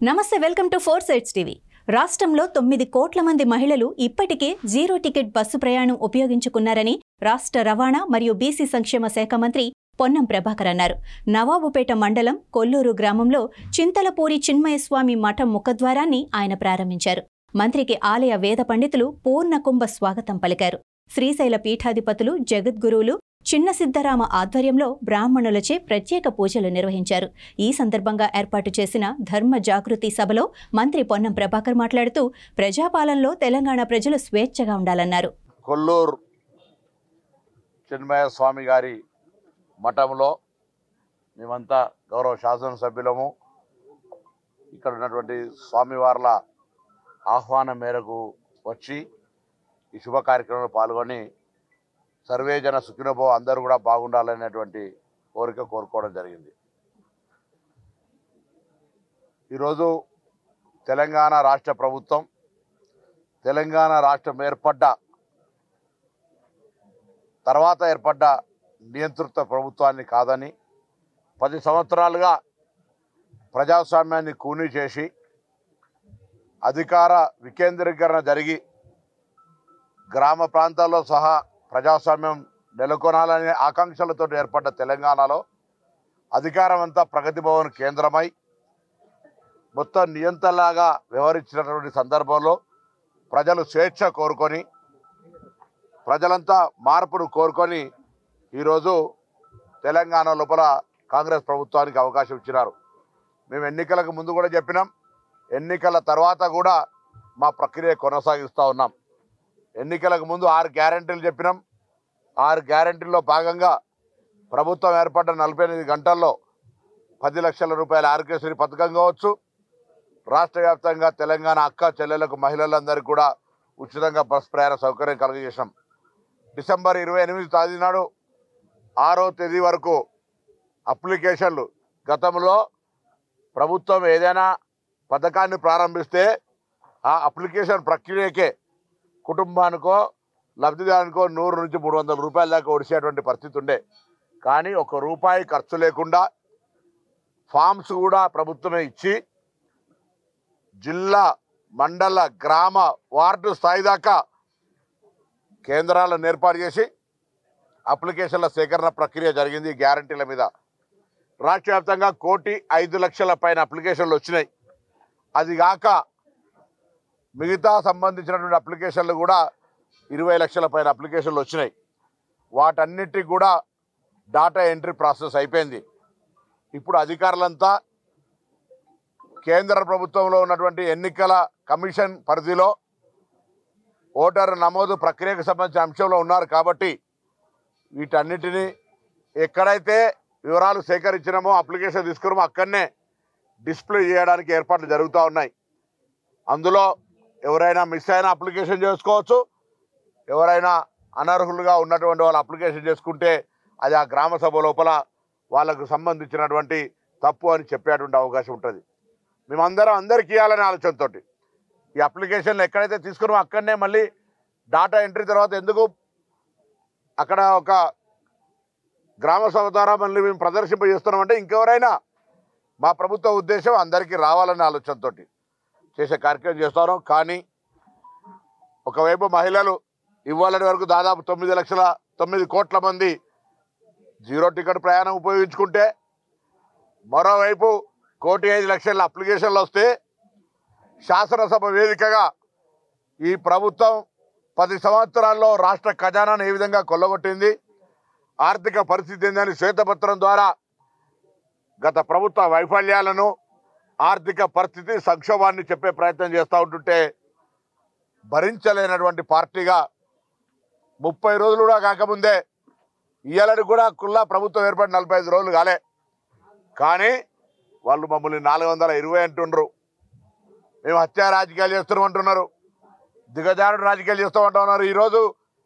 నమస్తే welcome to four sides TV రాష్ట్రంలో తొమ్మిది కోట్ల మంది మహిళలు ఇప్పటికే జీరో టికెట్ బస్సు ప్రయాణం ఉపయోగించుకున్నారని రాష్ట్ర రవాణా మరియు బీసీ సంక్షేమ శాఖ మంత్రి పొన్నం ప్రభాకర్ అన్నారు నవాబుపేట మండలం కొల్లూరు గ్రామంలో చింతలపూరి చిన్మయస్వామి మఠం ముఖద్వారాన్ని ఆయన ప్రారంభించారు మంత్రికి ఆలయ వేద పండితులు పూర్ణకుంభ స్వాగతం పలికారు శ్రీశైల పీఠాధిపతులు జగద్గురువులు చిన్న సిద్ధరామ ఆధ్వర్యంలో బ్రాహ్మణులచే ప్రత్యేక పూజలు నిర్వహించారు ఈ సందర్భంగా ఏర్పాటు చేసిన ధర్మ జాగృతి సభలో మంత్రి పొన్నం ప్రభాకర్ మాట్లాడుతూ ప్రజాపాలనలో తెలంగాణ ప్రజలు స్వేచ్ఛగా ఉండాలన్నారు కొల్లూరు చిన్మయ స్వామి గారి మఠంలో మేమంతా గౌరవ శాసనసభ్యులము ఇక్కడ ఉన్నటువంటి స్వామివార్ల ఆహ్వానం మేరకు వచ్చి ఈ శుభ కార్యక్రమంలో పాల్గొని సర్వే జన సుఖినభో అందరూ కూడా బాగుండాలనేటువంటి కోరిక కోరుకోవడం జరిగింది ఈరోజు తెలంగాణ రాష్ట్ర ప్రభుత్వం తెలంగాణ రాష్ట్రం ఏర్పడ్డ తర్వాత ఏర్పడ్డ నియంతృత్వ ప్రభుత్వాన్ని కాదని పది సంవత్సరాలుగా ప్రజాస్వామ్యాన్ని కూనీ చేసి అధికార వికేంద్రీకరణ జరిగి గ్రామ ప్రాంతాల్లో సహా ప్రజాస్వామ్యం నెలకొనాలనే ఆకాంక్షలతో ఏర్పడ్డ తెలంగాణలో అధికారం అంతా ప్రగతి భవన్ కేంద్రమై మొత్తం నియంత్రణలాగా వ్యవహరించినటువంటి సందర్భంలో ప్రజలు స్వేచ్ఛ కోరుకొని ప్రజలంతా మార్పును కోరుకొని ఈరోజు తెలంగాణ లోపల కాంగ్రెస్ ప్రభుత్వానికి అవకాశం ఇచ్చినారు మేము ఎన్నికలకు ముందు కూడా చెప్పినాం ఎన్నికల తర్వాత కూడా మా ప్రక్రియ కొనసాగిస్తూ ఉన్నాం ఎన్నికలకు ముందు ఆరు గ్యారంటీలు చెప్పినాం ఆరు గ్యారంటీల్లో భాగంగా ప్రభుత్వం ఏర్పడ్డ నలభై ఎనిమిది గంటల్లో పది లక్షల రూపాయల ఆరోగ్యశ్రీ పథకం కావచ్చు రాష్ట్ర వ్యాప్తంగా తెలంగాణ అక్క చెల్లెలకు మహిళలందరికీ కూడా ఉచితంగా బస్ ప్రయాణ సౌకర్యం కలుగజేసాం డిసెంబర్ ఇరవై ఎనిమిది తేదీ నాడు ఆరో తేదీ వరకు అప్లికేషన్లు గతంలో ప్రభుత్వం ఏదైనా పథకాన్ని ప్రారంభిస్తే ఆ అప్లికేషన్ ప్రక్రియకే కుటుంబానికో లబ్ధిదారునికో నూరు నుంచి మూడు వందల రూపాయల దాకా ఒడిసేటువంటి పరిస్థితి ఉండే కానీ ఒక రూపాయి ఖర్చు లేకుండా ఫామ్స్ కూడా ప్రభుత్వమే ఇచ్చి జిల్లా మండల గ్రామ వార్డు స్థాయి దాకా కేంద్రాలను ఏర్పాటు చేసి అప్లికేషన్ల సేకరణ ప్రక్రియ జరిగింది ఈ గ్యారంటీల మీద రాష్ట్ర వ్యాప్తంగా కోటి ఐదు లక్షల పైన అప్లికేషన్లు వచ్చినాయి అది కాక మిగతా సంబంధించినటువంటి అప్లికేషన్లు కూడా ఇరవై లక్షల పైన అప్లికేషన్లు వచ్చినాయి వాటన్నిటికి కూడా డాటా ఎంట్రీ ప్రాసెస్ అయిపోయింది ఇప్పుడు అధికారులంతా కేంద్ర ప్రభుత్వంలో ఉన్నటువంటి ఎన్నికల కమిషన్ పరిధిలో ఓటర్ నమోదు ప్రక్రియకు సంబంధించిన అంశంలో ఉన్నారు కాబట్టి వీటన్నిటిని ఎక్కడైతే వివరాలు సేకరించినామో అప్లికేషన్ తీసుకున్నామో అక్కడనే డిస్ప్లే చేయడానికి ఏర్పాట్లు జరుగుతూ ఉన్నాయి అందులో ఎవరైనా మిస్ అయిన అప్లికేషన్ చేసుకోవచ్చు ఎవరైనా అనర్హులుగా ఉన్నటువంటి వాళ్ళు అప్లికేషన్ చేసుకుంటే అది ఆ గ్రామ సభ లోపల వాళ్ళకు సంబంధించినటువంటి తప్పు అని చెప్పేటువంటి అవకాశం ఉంటుంది మేమందరం అందరికి ఇవ్వాలనే ఆలోచనతో ఈ అప్లికేషన్లు ఎక్కడైతే తీసుకున్నామో అక్కడనే మళ్ళీ డాటా ఎంట్రీ తర్వాత ఎందుకు అక్కడ ఒక గ్రామ సభ ద్వారా మళ్ళీ మేము ప్రదర్శింపజేస్తున్నామంటే ఇంకెవరైనా మా ప్రభుత్వ ఉద్దేశం అందరికీ రావాలనే ఆలోచనతో చేసే కార్యక్రమం చేస్తున్నాం కానీ ఒకవైపు మహిళలు ఇవ్వాలని వరకు దాదాపు తొమ్మిది లక్షల తొమ్మిది కోట్ల మంది జీరో టికెట్ ప్రయాణం ఉపయోగించుకుంటే మరోవైపు కోటి ఐదు లక్షల అప్లికేషన్లు వస్తే శాసనసభ వేదికగా ఈ ప్రభుత్వం పది సంవత్సరాల్లో రాష్ట్ర ఖజానాను ఏ విధంగా కొల్లగొట్టింది ఆర్థిక పరిస్థితి ఏందని శ్వేతపత్రం ద్వారా గత ప్రభుత్వ వైఫల్యాలను ఆర్థిక పరిస్థితి సంక్షోభాన్ని చెప్పే ప్రయత్నం చేస్తూ ఉంటుంటే భరించలేనటువంటి పార్టీగా ముప్పై రోజులు కూడా కాకముందే ఇయ్యాలని కూడా కుల్లా ప్రభుత్వం ఏర్పడి నలభై ఐదు రోజులు కాలే కానీ వాళ్ళు మమ్మల్ని నాలుగు వందల ఇరవై అంటుండ్రు మేము హత్యా రాజకీయాలు చేస్తున్నాం అంటున్నారు దిగజారుడు రాజకీయాలు చేస్తామంటున్నారు ఈరోజు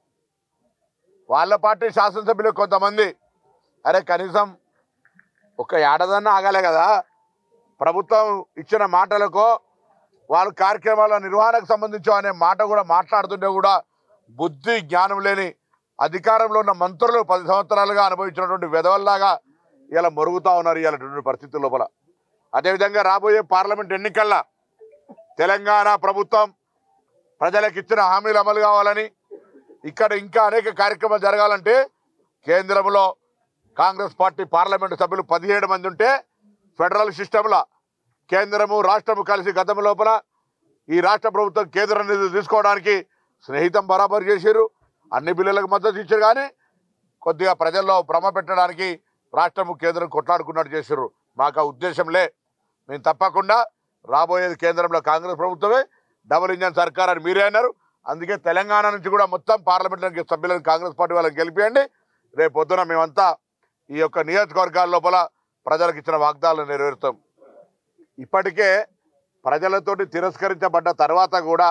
వాళ్ళ పార్టీ శాసనసభ్యులు కొంతమంది అరే కనీసం ఒక ఏడాదన్నా ఆగాలే కదా ప్రభుత్వం ఇచ్చిన మాటలకు వాళ్ళ కార్యక్రమాల నిర్వహణకు సంబంధించి అనే మాట కూడా మాట్లాడుతుంటే కూడా బుద్ధి జ్ఞానం లేని అధికారంలో ఉన్న మంత్రులు పది సంవత్సరాలుగా అనుభవించినటువంటి వెధవల్లాగా ఇలా మరుగుతా ఉన్నారు ఇలాంటి పరిస్థితుల లోపల అదేవిధంగా రాబోయే పార్లమెంట్ ఎన్నికల్లో తెలంగాణ ప్రభుత్వం ప్రజలకు ఇచ్చిన హామీలు అమలు కావాలని ఇక్కడ ఇంకా అనేక కార్యక్రమాలు జరగాలంటే కేంద్రంలో కాంగ్రెస్ పార్టీ పార్లమెంటు సభ్యులు పదిహేడు మంది ఉంటే ఫెడరల్ సిస్టంలో కేంద్రము రాష్ట్రము కలిసి గతం లోపల ఈ రాష్ట్ర ప్రభుత్వం కేంద్ర నిధులు తీసుకోవడానికి స్నేహితం బరాబరు చేశారు అన్ని బిల్లులకు మద్దతు ఇచ్చారు కానీ కొద్దిగా ప్రజల్లో భ్రమ పెట్టడానికి రాష్ట్రము కేంద్రం కొట్లాడుకున్నట్టు చేశారు మాకు ఆ ఉద్దేశంలే మేము తప్పకుండా రాబోయేది కేంద్రంలో కాంగ్రెస్ ప్రభుత్వమే డబుల్ ఇంజన్ సర్కార్ అని మీరే అన్నారు అందుకే తెలంగాణ నుంచి కూడా మొత్తం పార్లమెంట్ సభ్యులను కాంగ్రెస్ పార్టీ వాళ్ళని గెలిపియండి రేపు పొద్దున మేమంతా ఈ యొక్క నియోజకవర్గాల లోపల ప్రజలకు ఇచ్చిన వాగ్దానాలు నెరవేరుతాం ఇప్పటికే ప్రజలతోటి తిరస్కరించబడ్డ తర్వాత కూడా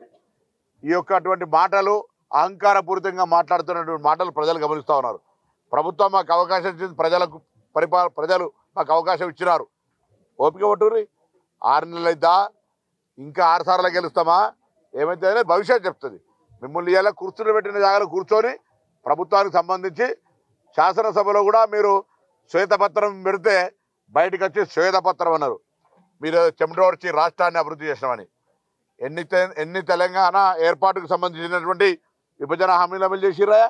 ఈ యొక్క అటువంటి మాటలు అహంకారపూరితంగా మాట్లాడుతున్నటువంటి మాటలు ప్రజలు గమనిస్తూ ఉన్నారు ప్రభుత్వం మాకు అవకాశం ఇచ్చింది ప్రజలకు పరిపా ప్రజలు మాకు అవకాశం ఇచ్చినారు ఓపిక పట్టుర్రి ఆరు నెలలు అయిద్దా ఇంకా ఆరు సార్లు గెలుస్తామా ఏమైతే అనేది భవిష్యత్తు చెప్తుంది మిమ్మల్ని ఇలా కూర్చుని పెట్టిన జాగాలో కూర్చొని ప్రభుత్వానికి సంబంధించి శాసనసభలో కూడా మీరు శ్వేతపత్రం పెడితే బయటకు వచ్చి శ్వేతపత్రం అన్నారు మీరు చెమట వచ్చి రాష్ట్రాన్ని అభివృద్ధి చేసినామని ఎన్ని తె- ఎన్ని తెలంగాణ ఏర్పాటుకు సంబంధించినటువంటి విభజన హామీలు అమలు చేసిరా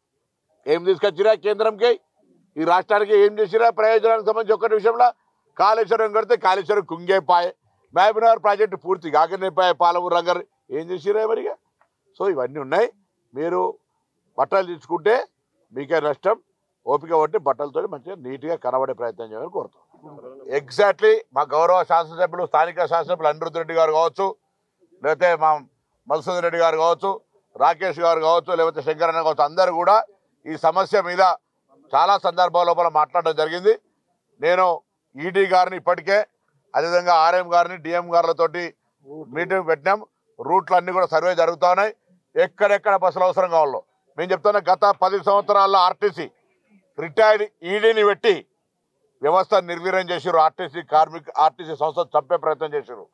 ఏం తీసుకొచ్చిరా కేంద్రంకి ఈ రాష్ట్రానికి ఏం చేసిరా ప్రయోజనానికి సంబంధించి ఒక్కటి విషయంలో కాళేశ్వరం కడితే కాళేశ్వరం కుంగేపాయే మహబూబ్నగర్ ప్రాజెక్టు పూర్తి కాకనేపాయ పాలమూరు రంగర్ ఏం చేసిరా మరిగా సో ఇవన్నీ ఉన్నాయి మీరు బట్టలు తీసుకుంటే మీకే నష్టం ఓపిక పట్టి బట్టలతో మంచిగా నీట్గా కనబడే ప్రయత్నం చేయాలని కోరుతాం ఎగ్జాక్ట్లీ మా గౌరవ శాసనసభ్యులు స్థానిక శాసనసభ్యులు అనిరుద్ధ్ రెడ్డి గారు కావచ్చు లేకపోతే మా మధుసూదన్ రెడ్డి గారు కావచ్చు రాకేష్ గారు కావచ్చు లేకపోతే శంకరన్న కావచ్చు అందరూ కూడా ఈ సమస్య మీద చాలా సందర్భాల లోపల మాట్లాడడం జరిగింది నేను ఈడీ గారిని ఇప్పటికే అదేవిధంగా ఆర్ఎం గారిని డిఎం గారులతోటి మీటింగ్ పెట్టినాం రూట్లు అన్ని కూడా సర్వే జరుగుతూ ఉన్నాయి ఎక్కడెక్కడ బస్సులు అవసరం కావాలో మేము చెప్తున్నా గత పది సంవత్సరాల్లో ఆర్టీసీ రిటైర్డ్ ఈడీని పెట్టి వ్యవస్థ నిర్వీర్యం చేసారు ఆర్టీసీ కార్మిక ఆర్టీసీ సంస్థ చంపే ప్రయత్నం చేశారు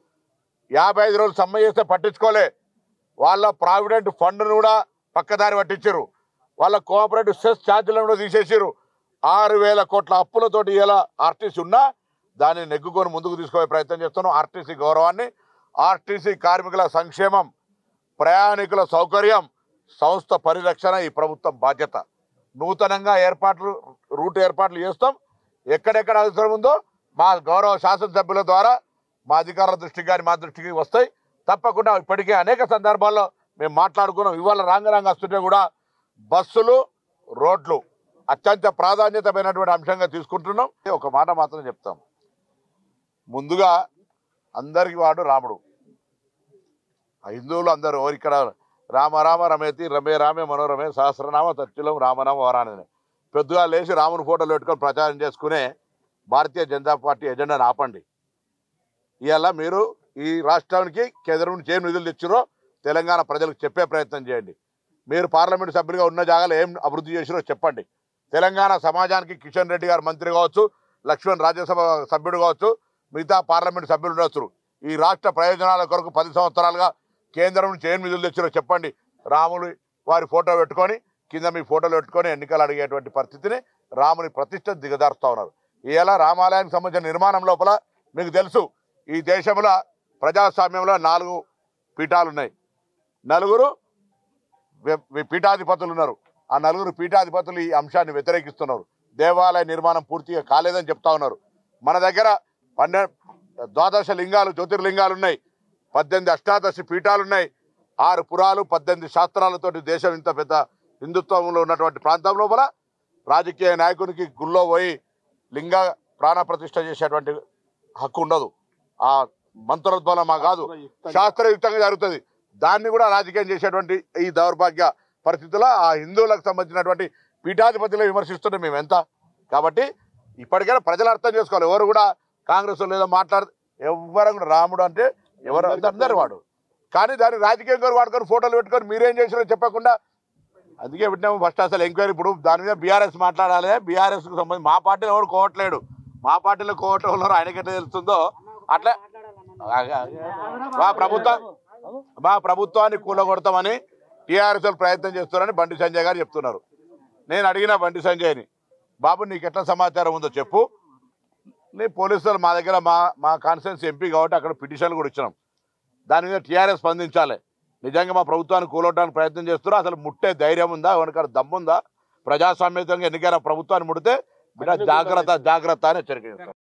యాభై ఐదు రోజులు సమ్మె చేస్తే పట్టించుకోలే వాళ్ళ ప్రావిడెంట్ ఫండ్ను కూడా పక్కదారి పట్టించారు వాళ్ళ కోఆపరేటివ్ సెస్ ఛార్జీలను కూడా తీసేసారు ఆరు వేల కోట్ల అప్పులతోటి ఇలా ఆర్టీసీ ఉన్నా దాన్ని నెగ్గుకొని ముందుకు తీసుకుపోయే ప్రయత్నం చేస్తున్నాం ఆర్టీసీ గౌరవాన్ని ఆర్టీసీ కార్మికుల సంక్షేమం ప్రయాణికుల సౌకర్యం సంస్థ పరిరక్షణ ఈ ప్రభుత్వం బాధ్యత నూతనంగా ఏర్పాట్లు రూట్ ఏర్పాట్లు చేస్తాం ఎక్కడెక్కడ అవసరం ఉందో మా గౌరవ శాసనసభ్యుల ద్వారా మా అధికారుల దృష్టికి కానీ మా దృష్టికి వస్తాయి తప్పకుండా ఇప్పటికే అనేక సందర్భాల్లో మేము మాట్లాడుకున్నాం ఇవాళ రాంగరాంగ వస్తుంటే కూడా బస్సులు రోడ్లు అత్యంత ప్రాధాన్యతమైనటువంటి అంశంగా తీసుకుంటున్నాం ఒక మాట మాత్రం చెప్తాం ముందుగా అందరికి వాడు రాముడు ఆ హిందువులు అందరూ ఓ ఇక్కడ రామ రామ రమేతి రమే రామే మనోరమే సహస్రనామ తత్తులం రామనామ వరానని పెద్దగా లేచి రాముని ఫోటోలు పెట్టుకొని ప్రచారం చేసుకునే భారతీయ జనతా పార్టీ ఎజెండాను ఆపండి ఇవాళ మీరు ఈ రాష్ట్రానికి కేంద్రం నుంచి ఏం నిధులు తెచ్చిరో తెలంగాణ ప్రజలకు చెప్పే ప్రయత్నం చేయండి మీరు పార్లమెంట్ సభ్యులుగా ఉన్న జాగాలో ఏం అభివృద్ధి చేసిరో చెప్పండి తెలంగాణ సమాజానికి కిషన్ రెడ్డి గారు మంత్రి కావచ్చు లక్ష్మణ్ రాజ్యసభ సభ్యుడు కావచ్చు మిగతా పార్లమెంట్ సభ్యులు ఉండొచ్చు ఈ రాష్ట్ర ప్రయోజనాల కొరకు పది సంవత్సరాలుగా కేంద్రం నుంచి ఏం నిధులు తెచ్చిరో చెప్పండి రాములు వారి ఫోటో పెట్టుకొని కింద మీ ఫోటోలు పెట్టుకొని ఎన్నికలు అడిగేటువంటి పరిస్థితిని రాముని ప్రతిష్ట దిగజారుస్తూ ఉన్నారు ఇలా రామాలయానికి సంబంధించిన నిర్మాణం లోపల మీకు తెలుసు ఈ దేశంలో ప్రజాస్వామ్యంలో నాలుగు పీఠాలు ఉన్నాయి నలుగురు వి- వి- పీఠాధిపతులు ఉన్నారు ఆ నలుగురు పీఠాధిపతులు ఈ అంశాన్ని వ్యతిరేకిస్తున్నారు దేవాలయ నిర్మాణం పూర్తిగా కాలేదని చెప్తా ఉన్నారు మన దగ్గర పన్నె ద్వాదశ లింగాలు జ్యోతిర్లింగాలు ఉన్నాయి పద్దెనిమిది అష్టాదశి పీఠాలు ఉన్నాయి ఆరు పురాలు పద్దెనిమిది శాస్త్రాలతోటి దేశం ఇంత పెద్ద హిందుత్వంలో ఉన్నటువంటి ప్రాంతం లోపల రాజకీయ నాయకునికి గుళ్ళో పోయి లింగ ప్రాణ ప్రతిష్ఠ చేసేటువంటి హక్కు ఉండదు ఆ మంత్రోద్బలం మా కాదు శాస్త్రయుక్తంగా జరుగుతుంది దాన్ని కూడా రాజకీయం చేసేటువంటి ఈ దౌర్భాగ్య పరిస్థితుల్లో ఆ హిందువులకు సంబంధించినటువంటి పీఠాధిపతులు విమర్శిస్తుంటే మేము ఎంత కాబట్టి ఇప్పటికైనా ప్రజలు అర్థం చేసుకోవాలి ఎవరు కూడా కాంగ్రెస్ వాళ్ళు ఏదో మాట్లాడు ఎవరు కూడా రాముడు అంటే ఎవరు అందరు వాడు కానీ దాన్ని రాజకీయం గారు వాడుకొని ఫోటోలు పెట్టుకొని మీరేం చేసారో చెప్పకుండా అందుకే పెట్టినాము ఫస్ట్ అసలు ఎంక్వైరీ ఇప్పుడు దాని మీద బీఆర్ఎస్ మాట్లాడాలి బీఆర్ఎస్కి సంబంధించి మా పార్టీలో ఎవరు కోవట్లేడు మా పార్టీలో కోవటం ఉన్నారు ఆయనకి ఎట్లా తెలుస్తుందో అట్లా మా ప్రభుత్వం మా ప్రభుత్వాన్ని కూలగొడతామని టీఆర్ఎస్ వాళ్ళు ప్రయత్నం చేస్తున్నారని బండి సంజయ్ గారు చెప్తున్నారు నేను అడిగిన బండి సంజయ్ని బాబు నీకు ఎట్లా సమాచారం ఉందో చెప్పు నీ పోలీసులు మా దగ్గర మా మా కాన్స్టిట్యూన్స్ ఎంపీ కాబట్టి అక్కడ పిటిషన్లు కూడా ఇచ్చినాం దాని మీద టీఆర్ఎస్ స్పందించాలి నిజంగా మా ప్రభుత్వాన్ని కూలవడానికి ప్రయత్నం చేస్తున్నారు అసలు ముట్టే ధైర్యం ఉందా ఎవరికైనా దమ్ముందా ప్రజాస్వామ్యంగా ఎన్నికైన ప్రభుత్వాన్ని ముడితే బిడ్డ జాగ్రత్త జాగ్రత్త అని హెచ్చరిక చేస్తాం